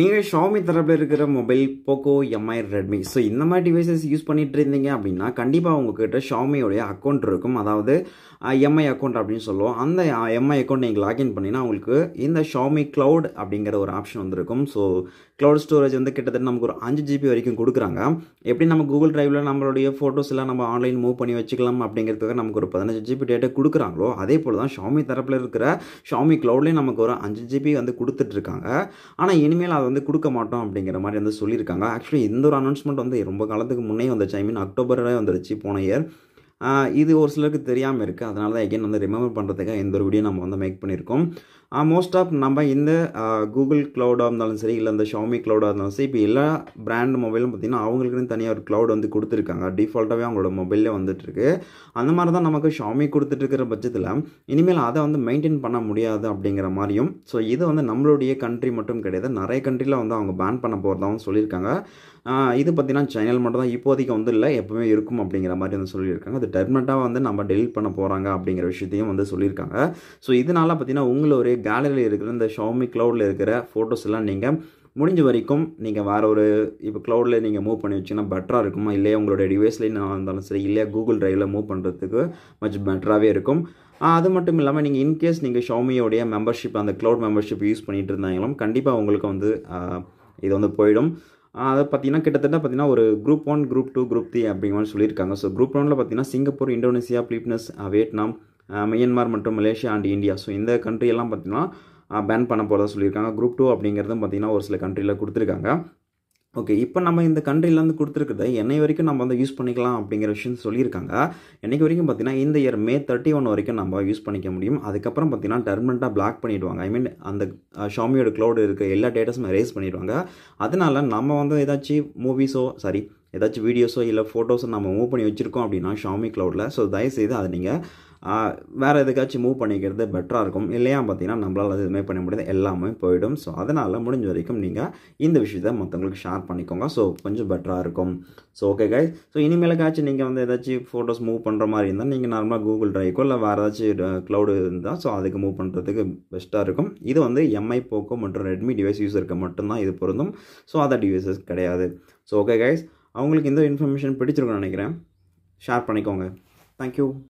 நீங்கள் ஷாமி தரப்பில் இருக்கிற mobile Poco Mi Redmi so இந்த மாதிரி டிவைசஸ் யூஸ் பண்ணிட்டு இருந்தீங்க அப்படின்னா கண்டிப்பாக உங்ககிட்ட ஷாமியோடைய அக்கௌண்ட் இருக்கும் அதாவது எம்ஐ அக்கௌண்ட் அப்படின்னு சொல்லுவோம் அந்த எம்ஐ அக்கௌண்ட் நீங்கள் லாகின் பண்ணினா உங்களுக்கு இந்த ஷாமி க்ளவுட் அப்படிங்கிற ஒரு ஆப்ஷன் வந்திருக்கும் ஸோ க்ளவுட் ஸ்டோரேஜ் வந்து கிட்டத்தட்ட நமக்கு ஒரு அஞ்சு ஜிபி வரைக்கும் கொடுக்குறாங்க எப்படி நம்ம கூகுள் டிரைவில் நம்மளுடைய ஃபோட்டோஸ் எல்லாம் நம்ம ஆன்லைன் மூவ் பண்ணி வச்சுக்கலாம் அப்படிங்கிறதுக்கு நமக்கு ஒரு பதினஞ்சு ஜிபி டேட்டா கொடுக்குறாங்களோ அதே போல் தான் ஷாமி தரப்பில் இருக்கிற ஷாமி க்ளவுட்லேயும் நமக்கு ஒரு அஞ்சு ஜிபி வந்து கொடுத்துட்ருக்காங்க ஆனால் இனிமேல் அதை வந்து கொடுக்க மாட்டோம் அப்படிங்கிற மாதிரி வந்து சொல்லியிருக்காங்க ஆக்சுவலி இந்த ஒரு அனௌன்ஸ்மெண்ட் வந்து ரொம்ப காலத்துக்கு முன்னே வந்துச்சு ஐ மீன் அக்டோபரில் வந்துருச்சு போன இயர் இது ஒரு சிலருக்கு தெரியாமல் இருக்குது அதனால தான் எகைன் வந்து ரிமெம்பர் பண்ணுறதுக்காக இந்த ஒரு வீடியோ நம்ம வந்து மேக் பண்ணியிருக்கோம் மோஸ்ட் ஆஃப் நம்ம இந்த கூகுள் க்ளவுடாக இருந்தாலும் சரி இல்லை இந்த ஷாமி க்ளவுடாக இருந்தாலும் சரி இப்போ எல்லா பிராண்ட் மொபைலும் பார்த்திங்கன்னா அவங்களுக்குன்னு தனியாக ஒரு க்ளவுட் வந்து கொடுத்துருக்காங்க டிஃபால்ட்டாகவே அவங்களோட மொபைல்லே வந்துட்டுருக்கு அந்த மாதிரி தான் நமக்கு ஷாமி கொடுத்துட்ருக்கிற பட்சத்தில் இனிமேல் அதை வந்து மெயின்டைன் பண்ண முடியாது அப்படிங்கிற மாதிரியும் ஸோ இது வந்து நம்மளுடைய கண்ட்ரி மட்டும் கிடையாது நிறைய கண்ட்ரியில் வந்து அவங்க பேன் பண்ண போகிறதாகவும் சொல்லியிருக்காங்க இது பார்த்திங்கன்னா சேனல் மட்டும் தான் இப்போதைக்கு வந்து இல்லை எப்போவுமே இருக்கும் அப்படிங்கிற மாதிரி வந்து சொல்லியிருக்காங்க அது டெர்மெண்ட்டாக வந்து நம்ம டெலிட் பண்ண போகிறாங்க அப்படிங்கிற விஷயத்தையும் வந்து சொல்லியிருக்காங்க ஸோ இதனால் பார்த்திங்கன்னா உங்களுடைய கேலரியில் இருக்கிற இந்த ஷாமி க்ளவுடில் இருக்கிற ஃபோட்டோஸ் எல்லாம் நீங்கள் முடிஞ்ச வரைக்கும் நீங்கள் வேறு ஒரு இப்போ க்ளவுடில் நீங்கள் மூவ் பண்ணி வச்சிங்கன்னா பெட்டராக இருக்குமா இல்லையா உங்களோட டிவைஸ்லேயும் இருந்தாலும் சரி இல்லையா கூகுள் ட்ரைவில் மூவ் பண்ணுறதுக்கு மச் பெட்டராகவே இருக்கும் அது மட்டும் இல்லாமல் நீங்கள் இன்கேஸ் நீங்கள் ஷாமியோடைய மெம்பர்ஷிப் அந்த க்ளவுட் மெம்பர்ஷிப் யூஸ் பண்ணிகிட்டு இருந்தாங்களும் கண்டிப்பாக உங்களுக்கு வந்து இது வந்து போயிடும் அதை பார்த்தீங்கன்னா கிட்டத்தட்ட பார்த்தீங்கன்னா ஒரு group one group two group three அப்படிங்கிற மாதிரி சொல்லியிருக்காங்க ஸோ குரூப் ஒனில் பார்த்தீங்கன்னா Singapore Indonesia Philippines Vietnam Myanmar மற்றும் மலேசியா அண்ட் இந்தியா ஸோ இந்த கண்ட்ரி எல்லாம் பார்த்தீங்கன்னா பேன் பண்ண போகிறதா சொல்லியிருக்காங்க குரூப் டூ அப்படிங்கிறதும் பார்த்தீங்கன்னா ஒரு சில கண்ட்ரியில் கொடுத்துருக்காங்க ஓகே இப்போ நம்ம இந்த கண்ட்ரிலேருந்து கொடுத்துருக்கிறத என்னை வரைக்கும் நம்ம வந்து யூஸ் பண்ணிக்கலாம் அப்படிங்கிற விஷயம் சொல்லியிருக்காங்க என்னைக்கு வரைக்கும் பார்த்தீங்கன்னா இந்த இயர் மே தேர்ட்டி ஒன் வரைக்கும் நம்ம யூஸ் பண்ணிக்க முடியும் அதுக்கப்புறம் பார்த்தீங்கன்னா டெர்மெண்ட்டாக பிளாக் பண்ணிவிடுவாங்க ஐ மீன் அந்த ஷாமியோட க்ளவுட் இருக்க எல்லா டேட்டாஸும் எரேஸ் பண்ணிடுவாங்க அதனால நம்ம வந்து ஏதாச்சும் மூவிஸோ சாரி ஏதாச்சும் வீடியோஸோ இல்லை ஃபோட்டோஸோ நம்ம மூவ் பண்ணி வச்சுருக்கோம் அப்படின்னா ஷாமி க்ளவுடில் ஸோ தயவுசெய்து அதை நீங்கள் வேறு எதுக்காச்சும் மூவ் பண்ணிக்கிறது பெட்டராக இருக்கும் இல்லையா பார்த்தீங்கன்னா நம்மளால் அது எதுவுமே பண்ண முடியாது எல்லாமே போயிடும் ஸோ அதனால் முடிஞ்ச வரைக்கும் நீங்கள் இந்த விஷயத்த மற்றவங்களுக்கு ஷேர் பண்ணிக்கோங்க ஸோ கொஞ்சம் பெட்டராக இருக்கும் ஸோ ஓகே கை ஸோ இனிமேலுக்காச்சும் நீங்கள் வந்து ஏதாச்சும் ஃபோட்டோஸ் மூவ் பண்ணுற மாதிரி இருந்தால் நீங்கள் நார்மலாக கூகுள் ட்ரைவோ இல்லை வேறு ஏதாச்சும் க்ளவுடு இருந்தால் ஸோ அதுக்கு மூவ் பண்ணுறதுக்கு பெஸ்ட்டாக இருக்கும் இது வந்து எம்ஐ போக்கோ மற்றும் ரெட்மி டிவைஸ் யூஸருக்கு மட்டும்தான் இது பொருந்தும் ஸோ அதர் டிவைசஸ் கிடையாது ஸோ ஓகே கைஸ் அவங்களுக்கு இந்த இன்ஃபர்மேஷன் பிடிச்சிருக்குன்னு நினைக்கிறேன் ஷேர் பண்ணிக்கோங்க தேங்க்யூ